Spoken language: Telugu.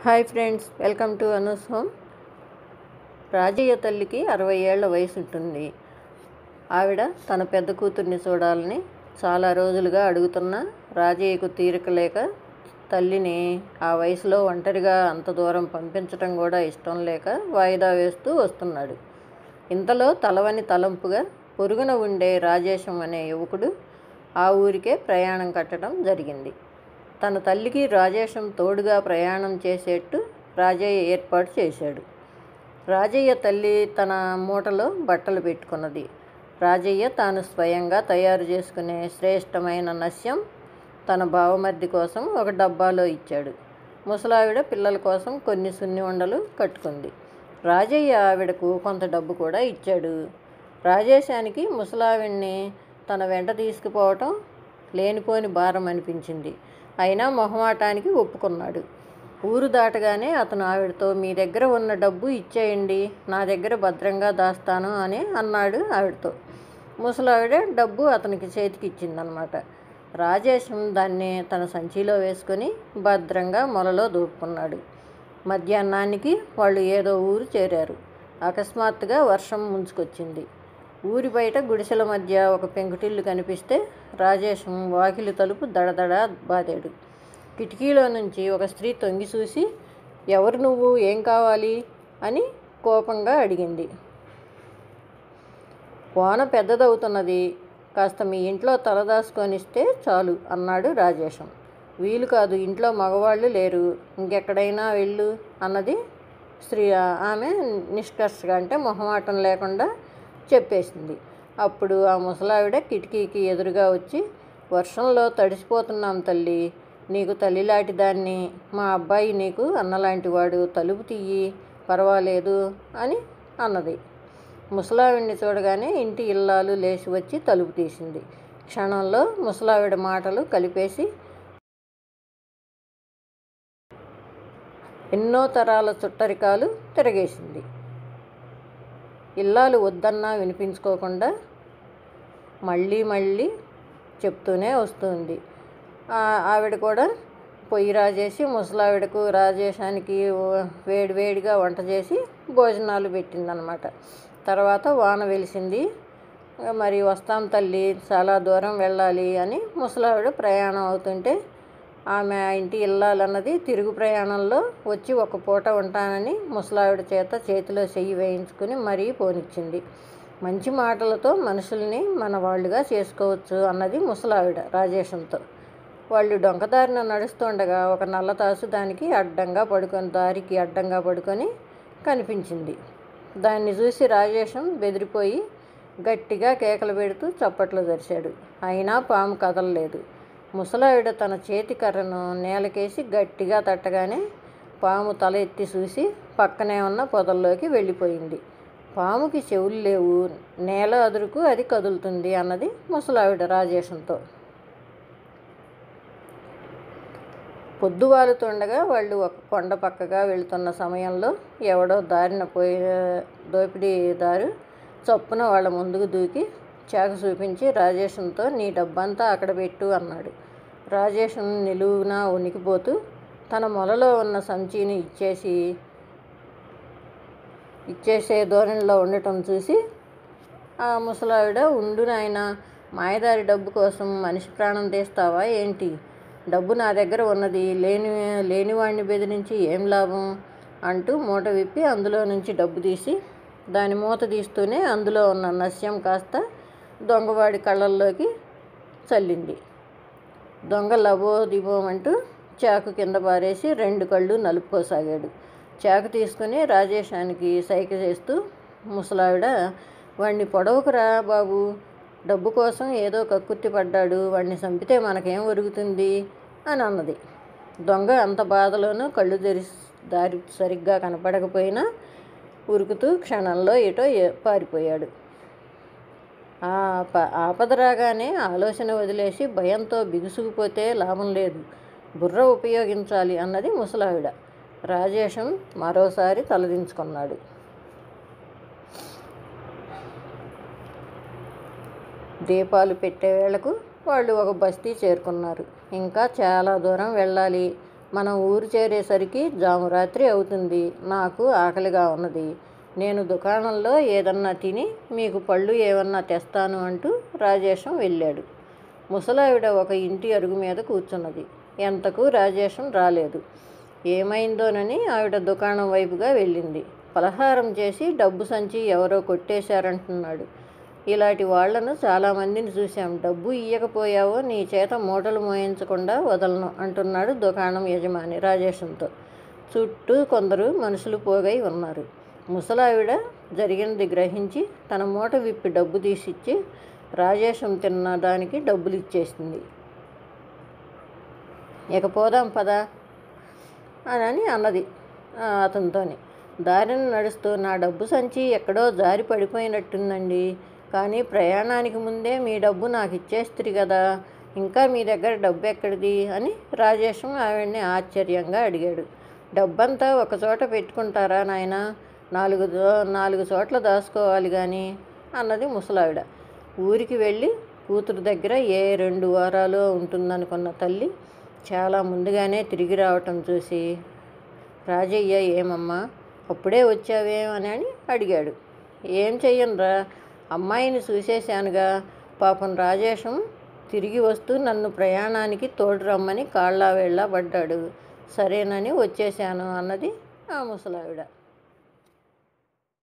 hi friends welcome to Anu's home Rajayya తల్లికి అరవై ఏళ్ల వయసు ఉంటుంది ఆవిడ తన పెద్ద కూతుర్ని చూడాలని చాలా రోజులుగా అడుగుతున్న రాజయ్యకు తీరిక లేక తల్లిని ఆ వయసులో ఒంటరిగా అంత దూరం పంపించడం కూడా ఇష్టం లేక వాయిదా వేస్తూ వస్తున్నాడు ఇంతలో తలవని తలంపుగా పొరుగున ఉండే రాజేశం అనే యువకుడు ఆ ఊరికే ప్రయాణం కట్టడం జరిగింది తన తల్లికి రాజేశం తోడుగా ప్రయాణం చేసేట్టు రాజయ్య ఏర్పాటు చేశాడు రాజయ్య తల్లి తన మూటలో బట్టలు పెట్టుకున్నది రాజయ్య తాను స్వయంగా తయారు చేసుకునే శ్రేష్టమైన నస్యం తన బావమర్ది కోసం ఒక డబ్బాలో ఇచ్చాడు ముసలావిడ పిల్లల కోసం కొన్ని సున్ని ఉండలు కట్టుకుంది రాజయ్య ఆవిడకు కొంత డబ్బు కూడా ఇచ్చాడు రాజేశానికి ముసలావిడ్ని తన వెంట తీసుకుపోవటం లేనిపోని భారం అనిపించింది అయినా మొహమాటానికి ఒప్పుకున్నాడు ఊరు దాటగానే అతను ఆవిడతో మీ దగ్గర ఉన్న డబ్బు ఇచ్చేయండి నా దగ్గర భద్రంగా దాస్తాను అని అన్నాడు ఆవిడతో ముసలావిడ డబ్బు అతనికి చేతికి ఇచ్చిందనమాట రాజేశం దాన్ని తన సంచిలో వేసుకొని భద్రంగా మొలలో దూపుకున్నాడు మధ్యాహ్నానికి వాళ్ళు ఏదో ఊరు చేరారు అకస్మాత్తుగా వర్షం ముంచుకొచ్చింది ఊరి బయట గుడిసెల మధ్య ఒక పెంకుటిల్లు కనిపిస్తే రాజేశం వాకిలి తలుపు దడదడ బాదాడు కిటికీలో నుంచి ఒక స్త్రీ తొంగి చూసి ఎవరు నువ్వు ఏం కావాలి అని కోపంగా అడిగింది వాన పెద్దదవుతున్నది కాస్త మీ ఇంట్లో తలదాసుకొనిస్తే చాలు అన్నాడు రాజేశం వీలు కాదు ఇంట్లో మగవాళ్ళు లేరు ఇంకెక్కడైనా వెళ్ళు అన్నది స్త్రీ ఆమె నిష్కర్షగా అంటే మొహమాటం లేకుండా చెప్పేసింది అప్పుడు ఆ ముసలావిడ కిటికీకి ఎదురుగా వచ్చి వర్షంలో తడిసిపోతున్నాం తల్లి నీకు తల్లిలాంటి దాన్ని మా అబ్బాయి నీకు అన్నలాంటి వాడు తలుపు తీయి పర్వాలేదు అని అన్నది ముసలావిడిని చూడగానే ఇంటి ఇల్లాలు లేచి వచ్చి తలుపు తీసింది క్షణంలో ముసలావిడ మాటలు కలిపేసి ఎన్నో తరాల చుట్టరికాలు తిరగేసింది ఇల్లాలు వద్దన్నా వినిపించుకోకుండా మళ్ళీ మళ్ళీ చెప్తూనే వస్తుంది ఆవిడ కూడా పొయ్యి రాజేసి ముసలావిడకు రాజేశానికి వేడి వేడిగా వంట చేసి భోజనాలు పెట్టిందనమాట తర్వాత వాన వెలిసింది మరి వస్తాం తల్లి చాలా దూరం వెళ్ళాలి అని ముసలావిడ ప్రయాణం అవుతుంటే ఆమె ఇంటి ఇల్లాలన్నది తిరుగు ప్రయాణంలో వచ్చి ఒక పూట ఉంటానని ముసలావిడ చేత చేతిలో చెయ్యి వేయించుకుని మరీ పోనిచ్చింది మంచి మాటలతో మనుషుల్ని మన వాళ్ళుగా చేసుకోవచ్చు అన్నది ముసలావిడ రాజేశంతో వాళ్ళు డొంకదారిన నడుస్తుండగా ఒక నల్లతాసు దానికి అడ్డంగా పడుకొని దారికి అడ్డంగా పడుకొని కనిపించింది దాన్ని చూసి రాజేశం బెదిరిపోయి గట్టిగా కేకలు పెడుతూ చప్పట్లు జరిశాడు అయినా పాము కదలలేదు ముసలావిడ తన చేతి కర్రను నేలకేసి గట్టిగా తట్టగానే పాము తల ఎత్తి చూసి పక్కనే ఉన్న పొదల్లోకి వెళ్ళిపోయింది పాముకి చెవులు లేవు నేల అదురుకు అది కదులుతుంది అన్నది ముసలావిడ రాజేశంతో పొద్దువాలుతుండగా వాళ్ళు ఒక కొండ పక్కగా వెళుతున్న సమయంలో ఎవడో దారిన పోయి దోపిడీదారు చొప్పున వాళ్ళ ముందుకు దూకి చాకు చూపించి రాజేశంతో నీ డబ్బంతా అక్కడ పెట్టు అన్నాడు రాజేశం నిలువున ఉనికిపోతూ తన మొలలో ఉన్న సంచిని ఇచ్చేసి ఇచ్చేసే ధోరణిలో ఉండటం చూసి ఆ ముసలావిడ ఉండు నాయన మాయదారి డబ్బు కోసం మనిషి ప్రాణం తీస్తావా ఏంటి డబ్బు నా దగ్గర ఉన్నది లేని లేనివాడిని బెదిరించి ఏం లాభం అంటూ మూట విప్పి అందులో నుంచి డబ్బు తీసి దాని మూత తీస్తూనే అందులో ఉన్న నస్యం కాస్త దొంగవాడి కళ్ళల్లోకి చల్లింది దొంగ లబో దిబోమంటూ చాకు కింద పారేసి రెండు కళ్ళు నలుపుకోసాగాడు చాకు తీసుకుని రాజేశానికి సైక చేస్తూ ముసలావిడ వాడిని పొడవుకురా బాబు డబ్బు కోసం ఏదో కక్కుర్తి పడ్డాడు వాడిని చంపితే మనకేం ఒరుగుతుంది అని అన్నది దొంగ అంత బాధలోనూ కళ్ళు తెరిసి దారి సరిగ్గా కనపడకపోయినా ఉరుకుతూ క్షణంలో ఎటో పారిపోయాడు ఆపద రాగానే ఆలోచన వదిలేసి భయంతో బిగుసుకుపోతే లాభం లేదు బుర్ర ఉపయోగించాలి అన్నది ముసలావిడ రాజేశం మరోసారి తలదించుకున్నాడు దీపాలు పెట్టే వేళకు వాళ్ళు ఒక బస్తీ చేరుకున్నారు ఇంకా చాలా దూరం వెళ్ళాలి మనం ఊరు చేరేసరికి జాము రాత్రి అవుతుంది నాకు ఆకలిగా ఉన్నది నేను దుకాణంలో ఏదన్నా తిని మీకు పళ్ళు ఏమన్నా తెస్తాను అంటూ రాజేశం వెళ్ళాడు ముసలావిడ ఒక ఇంటి అరుగు మీద కూర్చున్నది ఎంతకు రాజేశం రాలేదు ఏమైందోనని ఆవిడ దుకాణం వైపుగా వెళ్ళింది పలహారం చేసి డబ్బు సంచి ఎవరో కొట్టేశారంటున్నాడు ఇలాంటి వాళ్లను చాలామందిని చూశాం డబ్బు ఇయ్యకపోయావో నీ చేత మూటలు మోయించకుండా వదలను అంటున్నాడు దుకాణం యజమాని రాజేశంతో చుట్టూ కొందరు మనుషులు పోగై ఉన్నారు ముసలావిడ జరిగినది గ్రహించి తన మూట విప్పి డబ్బు తీసిచ్చి రాజేశం తిన్న దానికి డబ్బులు ఇచ్చేసింది ఇక పోదాం పదా అని అన్నది అతనితోని దారిని నడుస్తూ నా డబ్బు సంచి ఎక్కడో జారి పడిపోయినట్టుందండి కానీ ప్రయాణానికి ముందే మీ డబ్బు నాకు ఇచ్చేస్తుంది కదా ఇంకా మీ దగ్గర డబ్బు ఎక్కడిది అని రాజేశం ఆవిడ్ని ఆశ్చర్యంగా అడిగాడు డబ్బంతా ఒక చోట పెట్టుకుంటారా నాయన నాలుగు నాలుగు చోట్ల దాచుకోవాలి కానీ అన్నది ముసలావిడ ఊరికి వెళ్ళి కూతురు దగ్గర ఏ రెండు వారాలు ఉంటుందనుకున్న తల్లి చాలా ముందుగానే తిరిగి రావటం చూసి రాజయ్య ఏమమ్మా అప్పుడే వచ్చావేమని అని అడిగాడు ఏం చెయ్యనురా అమ్మాయిని చూసేశానుగా పాపం రాజేశం తిరిగి వస్తూ నన్ను ప్రయాణానికి తోడు రమ్మని కాళ్ళ వేళ్ళ పడ్డాడు సరేనని వచ్చేశాను అన్నది ఆ ముసలావిడ